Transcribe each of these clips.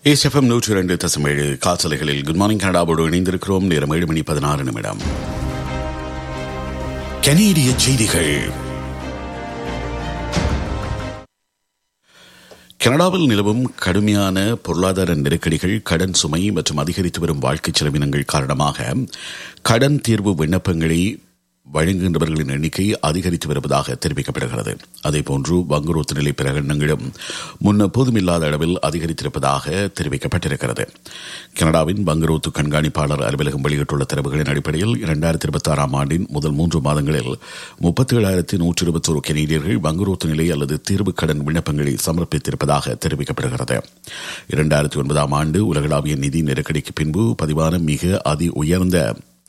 ஏஸ்எஃப்எம் நூற்றி இரண்டு தசம் ஏழு காசலைகளில் குட் மார்னிங் கனடாவோடு இணைந்திருக்கிறோம் நேரம் ஏழு மணி பதினாறு நிமிடம் கனேடிய செய்திகள் கனடாவில் நிலவும் கடுமையான பொருளாதார நெருக்கடிகள் கடன் சுமை மற்றும் அதிகரித்து வரும் வாழ்க்கை செலவினங்கள் காரணமாக கடன் தீர்வு விண்ணப்பங்களை வழங்குகின்றவர்களின் எண்ணிக்கை அதிகரித்து வருவதாக தெரிவிக்கப்படுகிறது அதேபோன்று வங்குரோத்து நிலை பிரகடனங்களும் முன்னெப்போதும் இல்லாத அளவில் அதிகரித்திருப்பதாக தெரிவிக்கப்பட்டிருக்கிறது கனடாவின் வங்குரோத்து கண்காணிப்பாளர் அலுவலகம் வெளியிட்டுள்ள தரவுகளின் அடிப்படையில் இரண்டாயிரத்தி இருபத்தி ஆறாம் ஆண்டின் முதல் மூன்று மாதங்களில் முப்பத்தி ஏழாயிரத்தி நூற்றி இருபத்தோரு கெனடியர்கள் வங்குரோத்து நிலை அல்லது தீர்வு கடன் விண்ணப்பங்களை சமர்ப்பித்திருப்பதாக தெரிவிக்கப்படுகிறது இரண்டாயிரத்தி ஒன்பதாம் ஆண்டு உலகளாவிய நிதி நெருக்கடிக்கு பின்பு பதிவான மிக அதி உயர்ந்த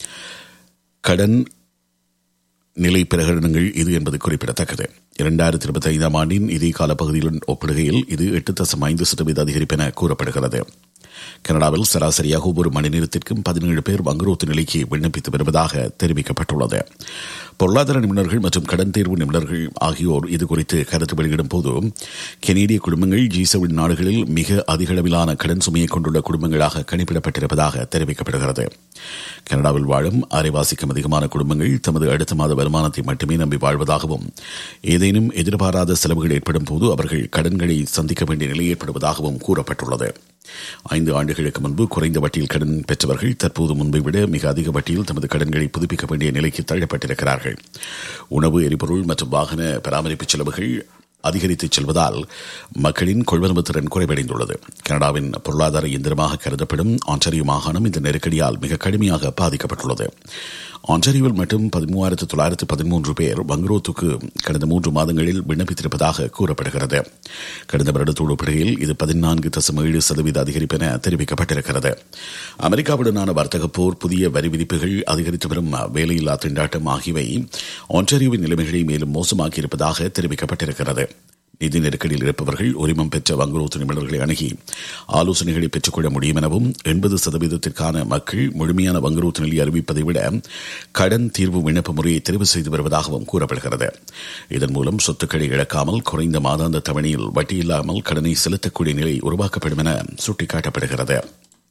கடன் நிலை பிரகடனங்கள் இது என்பது குறிப்பிடத்தக்கது இரண்டாயிரத்தி இருபத்தி ஐந்தாம் ஆண்டின் இதே காலப்பகுதியுடன் ஒப்பிடுகையில் இது எட்டு தசம் ஐந்து சதவீத அதிகரிப்பு என கூறப்படுகிறது கனடாவில் சராசரியாக ஒவ்வொரு மணி நேரத்திற்கும் பதினேழு பேர் வங்குரோத்து நிலைக்கு விண்ணப்பித்து வருவதாக தெரிவிக்கப்பட்டுள்ளது பொருளாதார நிபுணர்கள் மற்றும் கடன் தேர்வு நிபுணர்கள் ஆகியோர் இதுகுறித்து கருத்து வெளியிடும் போது கெனேடிய குடும்பங்கள் ஜி செவன் நாடுகளில் மிக அதிக அளவிலான கடன் சுமையை கொண்டுள்ள குடும்பங்களாக கணிப்பிடப்பட்டிருப்பதாக தெரிவிக்கப்படுகிறது கனடாவில் வாழும் அரைவாசிக்கும் அதிகமான குடும்பங்கள் தமது அடுத்த மாத வருமானத்தை மட்டுமே நம்பி வாழ்வதாகவும் ஏதேனும் எதிர்பாராத செலவுகள் ஏற்படும் போது அவர்கள் கடன்களை சந்திக்க வேண்டிய நிலை ஏற்படுவதாகவும் கூறப்பட்டுள்ளது ஐந்து ஆண்டுகளுக்கு முன்பு குறைந்த வட்டியில் கடன் பெற்றவர்கள் தற்போது முன்பை விட மிக அதிக வட்டியில் தமது கடன்களை புதுப்பிக்க வேண்டிய நிலைக்கு தள்ளப்பட்டிருக்கிறார்கள் உணவு எரிபொருள் மற்றும் வாகன பராமரிப்பு செலவுகள் அதிகரித்து செல்வதால் மக்களின் கொள்வனவு திறன் குறைவடைந்துள்ளது கனடாவின் பொருளாதார இயந்திரமாக கருதப்படும் ஆன்சரியோ மாகாணம் இந்த நெருக்கடியால் மிக கடுமையாக பாதிக்கப்பட்டுள்ளது ஆன்சரியோவில் மட்டும் பதிமூவாயிரத்து தொள்ளாயிரத்து பதிமூன்று பேர் வங்குரோத்துக்கு கடந்த மூன்று மாதங்களில் விண்ணப்பித்திருப்பதாக கூறப்படுகிறது கடந்த வருடத்தோடு ஒப்பிடுகையில் இது பதினான்கு தசம் ஏழு சதவீத அதிகரிப்பு என தெரிவிக்கப்பட்டிருக்கிறது அமெரிக்காவுடனான வர்த்தக போர் புதிய வரி விதிப்புகள் அதிகரித்து வரும் வேலையில்லா திண்டாட்டம் ஆகியவை ஆன்சரியோவின் நிலைமைகளை மேலும் மோசமாக்கியிருப்பதாக தெரிவிக்கப்பட்டிருக்கிறது நிதி நெருக்கடியில் இருப்பவர்கள் உரிமம் பெற்ற வங்குரோத்து நிபுணர்களை அணுகி ஆலோசனைகளை பெற்றுக்கொள்ள முடியும் எனவும் எண்பது சதவீதத்திற்கான மக்கள் முழுமையான வங்குரோத்து நிலை அறிவிப்பதை விட கடன் தீர்வு விண்ணப்ப முறையை தெரிவு செய்து வருவதாகவும் கூறப்படுகிறது இதன் மூலம் சொத்துக்களை இழக்காமல் குறைந்த மாதாந்த தவணையில் வட்டியில்லாமல் கடனை செலுத்தக்கூடிய நிலை உருவாக்கப்படும் என சுட்டிக்காட்டப்படுகிறது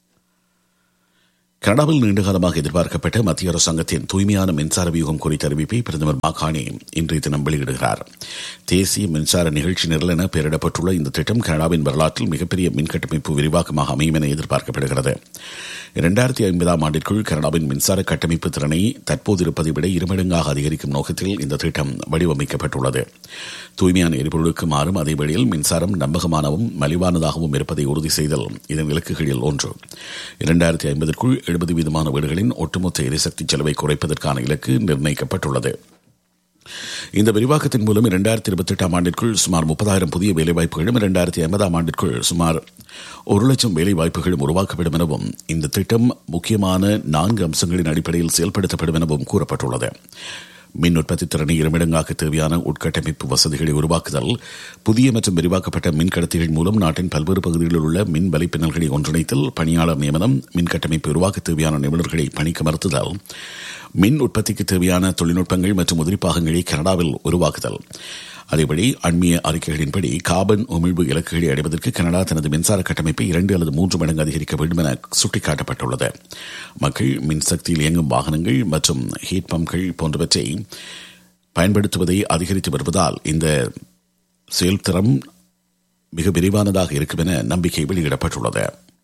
கனடாவில் நீண்டகாலமாக எதிர்பார்க்கப்பட்ட மத்திய அரசாங்கத்தின் தூய்மையான மின்சார வியூகம் குறித்த அறிவிப்பை பிரதமர் மாகாணி இன்றைய தினம் வெளியிடுகிறார் தேசிய மின்சார நிகழ்ச்சி நிரல் என பெயரிடப்பட்டுள்ள இந்த திட்டம் கனடாவின் வரலாற்றில் மிகப்பெரிய மின்கட்டமைப்பு விரிவாக்கமாக அமையும் என எதிர்பார்க்கப்படுகிறது இரண்டாயிரத்தி ஐம்பதாம் ஆண்டிற்குள் கனடாவின் மின்சார கட்டமைப்பு திறனை தற்போது இருப்பதை விட இருமடங்காக அதிகரிக்கும் நோக்கத்தில் இந்த திட்டம் வடிவமைக்கப்பட்டுள்ளது தூய்மையான எரிபொருளுக்கு மாறும் அதே வழியில் மின்சாரம் நம்பகமானவும் மலிவானதாகவும் இருப்பதை உறுதி செய்தல் இதன் இலக்குகளில் ஒன்று இரண்டாயிரத்தி ஐம்பதற்குள் எழுபது வீதமான வீடுகளின் ஒட்டுமொத்த எரிசக்தி செலவை குறைப்பதற்கான இலக்கு நிர்ணயிக்கப்பட்டுள்ளது இந்த விரிவாக்கத்தின் மூலம் இரண்டாயிரத்தி இருபத்தி எட்டாம் ஆண்டிற்குள் சுமார் முப்பதாயிரம் புதிய வேலைவாய்ப்புகளும் இரண்டாயிரத்தி ஐம்பதாம் ஆண்டிற்குள் சுமார் ஒரு லட்சம் வேலைவாய்ப்புகளும் உருவாக்கப்படும் எனவும் இந்த திட்டம் முக்கியமான நான்கு அம்சங்களின் அடிப்படையில் செயல்படுத்தப்படும் எனவும் கூறப்பட்டுள்ளது மின் உற்பத்தி திறனை இருமிடங்காக்க தேவையான உட்கட்டமைப்பு வசதிகளை உருவாக்குதல் புதிய மற்றும் விரிவாக்கப்பட்ட மின் கடத்திகள் மூலம் நாட்டின் பல்வேறு பகுதிகளில் உள்ள மின் வலைப்பின்னல்களை ஒன்றிணைத்தல் பணியாளர் நியமனம் மின் கட்டமைப்பு உருவாக்க தேவையான நிபுணர்களை பணிக்கமர்த்துதல் மின் உற்பத்திக்கு தேவையான தொழில்நுட்பங்கள் மற்றும் உதிரிப்பாகங்களை கனடாவில் உருவாக்குதல் அதேபடி அண்மைய அறிக்கைகளின்படி கார்பன் உமிழ்வு இலக்குகளை அடைவதற்கு கனடா தனது மின்சார கட்டமைப்பை இரண்டு அல்லது மூன்று மடங்கு அதிகரிக்க வேண்டும் என சுட்டிக்காட்டப்பட்டுள்ளது மக்கள் மின்சக்தியில் இயங்கும் வாகனங்கள் மற்றும் ஹீட் பம்ப்கள் போன்றவற்றை பயன்படுத்துவதை அதிகரித்து வருவதால் இந்த செயல்திறம் மிக விரிவானதாக இருக்கும் என நம்பிக்கை வெளியிடப்பட்டுள்ளது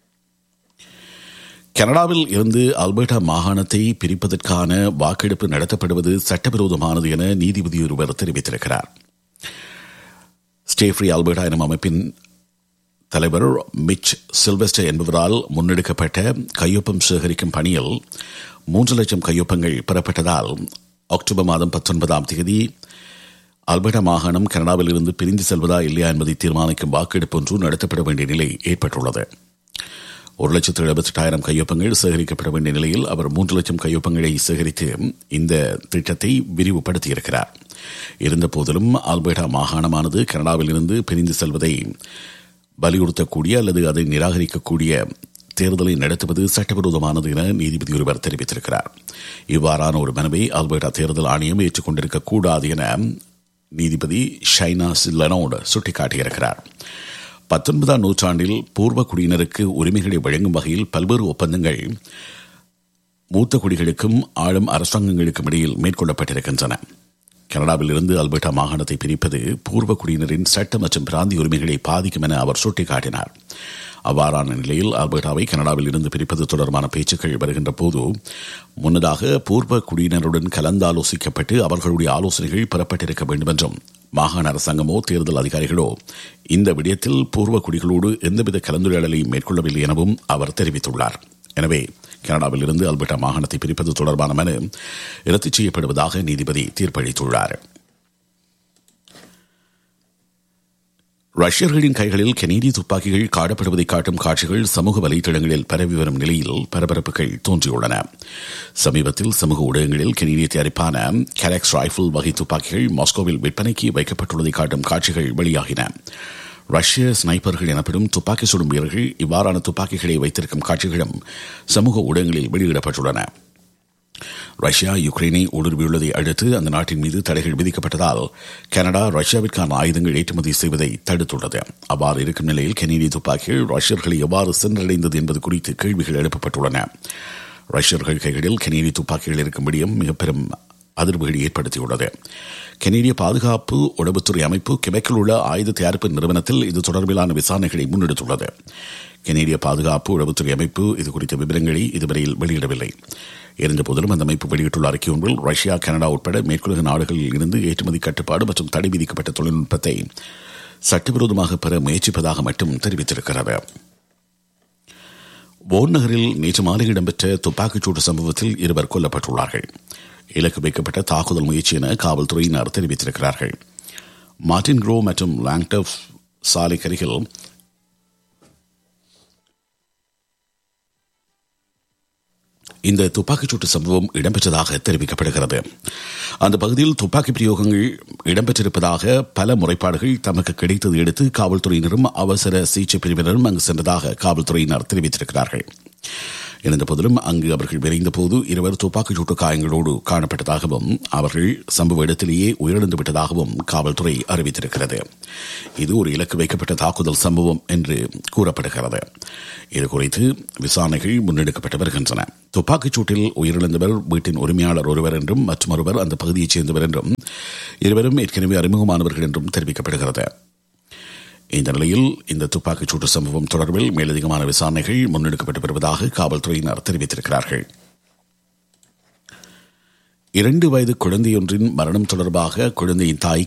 கனடாவில் இருந்து அல்பர்டா மாகாணத்தை பிரிப்பதற்கான வாக்கெடுப்பு நடத்தப்படுவது சட்டவிரோதமானது என நீதிபதி ஒருவர் தெரிவித்திருக்கிறார் ஸ்டேஃப்ரி அல்பர்டா எனும் அமைப்பின் தலைவர் மிச் சில்வெஸ்டர் என்பவரால் முன்னெடுக்கப்பட்ட கையொப்பம் சேகரிக்கும் பணியில் மூன்று லட்சம் கையொப்பங்கள் பெறப்பட்டதால் அக்டோபர் மாதம் பத்தொன்பதாம் தேதி அல்பர்டா மாகாணம் கனடாவில் இருந்து பிரிந்து செல்வதா இல்லையா என்பதை தீர்மானிக்கும் வாக்கெடுப்பு ஒன்று நடத்தப்பட வேண்டிய நிலை ஏற்பட்டுள்ளது ஒரு லட்சத்து எழுபத்தெட்டாயிரம் கையொப்பங்கள் சேகரிக்கப்பட வேண்டிய நிலையில் அவர் மூன்று லட்சம் கையொப்பங்களை சேகரித்து இந்த திட்டத்தை விரிவுபடுத்தியிருக்கிறார் இருந்த போதிலும் ஆல்பர்டா மாகாணமானது கனடாவில் இருந்து பிரிந்து செல்வதை வலியுறுத்தக்கூடிய அல்லது அதை நிராகரிக்கக்கூடிய தேர்தலை நடத்துவது சட்டவிரோதமானது என நீதிபதி ஒருவர் தெரிவித்திருக்கிறார் இவ்வாறான ஒரு மனுவை ஆல்பர்டா தேர்தல் ஆணையம் ஏற்றுக்கொண்டிருக்க கூடாது என நீதிபதி ஷைனா சில்லனோடு சுட்டிக்காட்டியிருக்கிறார் பத்தொன்பதாம் நூற்றாண்டில் பூர்வ குடியினருக்கு உரிமைகளை வழங்கும் வகையில் பல்வேறு ஒப்பந்தங்கள் மூத்த குடிகளுக்கும் ஆளும் அரசாங்கங்களுக்கும் இடையில் மேற்கொள்ளப்பட்டிருக்கின்றன கனடாவில் இருந்து அல்பர்டா மாகாணத்தை பிரிப்பது பூர்வ குடியினரின் சட்ட மற்றும் பிராந்திய உரிமைகளை பாதிக்கும் என அவர் சுட்டிக்காட்டினார் அவ்வாறான நிலையில் அல்பர்டாவை கனடாவில் இருந்து பிரிப்பது தொடர்பான பேச்சுக்கள் வருகின்ற போது முன்னதாக பூர்வ குடியினருடன் கலந்தாலோசிக்கப்பட்டு அவர்களுடைய ஆலோசனைகள் பெறப்பட்டிருக்க வேண்டும் என்றும் மாகாண அரசாங்கமோ தேர்தல் அதிகாரிகளோ இந்த விடயத்தில் பூர்வ குடிகளோடு எந்தவித கலந்துரையாடலையும் மேற்கொள்ளவில்லை எனவும் அவர் தெரிவித்துள்ளார் எனவே கனடாவில் இருந்து அல்பர்டா மாகாணத்தை பிரிப்பது தொடர்பான மனு ரத்து செய்யப்படுவதாக நீதிபதி தீர்ப்பளித்துள்ளார் ரஷ்யர்களின் கைகளில் கெனேடிய துப்பாக்கிகள் காடப்படுவதை காட்டும் காட்சிகள் சமூக வலைதளங்களில் பரவி வரும் நிலையில் பரபரப்புகள் தோன்றியுள்ளன சமீபத்தில் சமூக ஊடகங்களில் கெனேடிய தயாரிப்பான கேலக்ஸ் ரைபிள் வகை துப்பாக்கிகள் மாஸ்கோவில் விற்பனைக்கு வைக்கப்பட்டுள்ளதை காட்டும் காட்சிகள் வெளியாகின ரஷ்ய ஸ்னைப்பர்கள் எனப்படும் துப்பாக்கி சுடும் வீரர்கள் இவ்வாறான துப்பாக்கிகளை வைத்திருக்கும் காட்சிகளும் சமூக ஊடகங்களில் வெளியிடப்பட்டுள்ளன ரஷ்யா யுக்ரைனை ஊடுருவியுள்ளதை அடுத்து அந்த நாட்டின் மீது தடைகள் விதிக்கப்பட்டதால் கனடா ரஷ்யாவிற்கான ஆயுதங்கள் ஏற்றுமதி செய்வதை தடுத்துள்ளது அவ்வாறு இருக்கும் நிலையில் கெனேடிய துப்பாக்கிகள் ரஷ்யர்களை எவ்வாறு சென்றடைந்தது என்பது குறித்து கேள்விகள் எழுப்பப்பட்டுள்ளன ரஷ்யர்கள் கைகளில் கெனேடிய துப்பாக்கிகள் இருக்கும் விடயம் மிக பெரும் அதிர்வுகளை ஏற்படுத்தியுள்ளது கெனேடிய பாதுகாப்பு உளவுத்துறை அமைப்பு கிழக்கில் உள்ள ஆயுத தயாரிப்பு நிறுவனத்தில் இது தொடர்பிலான விசாரணைகளை முன்னெடுத்துள்ளது கெனேடிய பாதுகாப்பு உளவுத்துறை அமைப்பு இது குறித்த விவரங்களை இதுவரையில் வெளியிடவில்லை இருந்தபோதிலும் அந்த அமைப்பு வெளியிட்டுள்ள அறிக்கை ஒன்றில் ரஷ்யா கனடா உட்பட மேற்குலக நாடுகளில் இருந்து ஏற்றுமதி கட்டுப்பாடு மற்றும் தடை விதிக்கப்பட்ட தொழில்நுட்பத்தை சட்டவிரோதமாக பெற முயற்சிப்பதாக மட்டும் தெரிவித்திருக்கிறது போன் நகரில் நேற்று மாலை இடம்பெற்ற துப்பாக்கிச்சூடு சம்பவத்தில் இருவர் கொல்லப்பட்டுள்ளார்கள் இலக்கு வைக்கப்பட்ட தாக்குதல் முயற்சி என காவல்துறையினர் தெரிவித்திருக்கிறார்கள் மார்டின் க்ரோ மற்றும் லாங்டப் சாலை அருகில் இந்த துப்பாக்கிச்சூட்டு சம்பவம் இடம்பெற்றதாக தெரிவிக்கப்படுகிறது அந்த பகுதியில் துப்பாக்கி பிரயோகங்கள் இடம்பெற்றிருப்பதாக பல முறைப்பாடுகள் தமக்கு கிடைத்ததை அடுத்து காவல்துறையினரும் அவசர சிகிச்சை பிரிவினரும் அங்கு சென்றதாக காவல்துறையினர் தெரிவித்திருக்கிறார்கள் இருந்தபோதிலும் அங்கு அவர்கள் விரைந்த போது இருவர் துப்பாக்கிச்சூட்டு காயங்களோடு காணப்பட்டதாகவும் அவர்கள் சம்பவ இடத்திலேயே உயிரிழந்து விட்டதாகவும் காவல்துறை அறிவித்திருக்கிறது இது ஒரு இலக்கு வைக்கப்பட்ட தாக்குதல் சம்பவம் என்று கூறப்படுகிறது இது குறித்து விசாரணைகள் முன்னெடுக்கப்பட்டு வருகின்றன துப்பாக்கிச் சூட்டில் உயிரிழந்தவர் வீட்டின் உரிமையாளர் ஒருவர் என்றும் மற்றொருவர் அந்த பகுதியைச் சேர்ந்தவர் என்றும் இருவரும் ஏற்கனவே அறிமுகமானவர்கள் என்றும் தெரிவிக்கப்படுகிறது இந்த நிலையில் இந்த துப்பாக்கிச் சூட்டு சம்பவம் தொடர்பில் மேலதிகமான விசாரணைகள் முன்னெடுக்கப்பட்டு வருவதாக காவல்துறையினர் தெரிவித்திருக்கிறார்கள் இரண்டு வயது குழந்தையொன்றின் மரணம் தொடர்பாக குழந்தையின் தாய்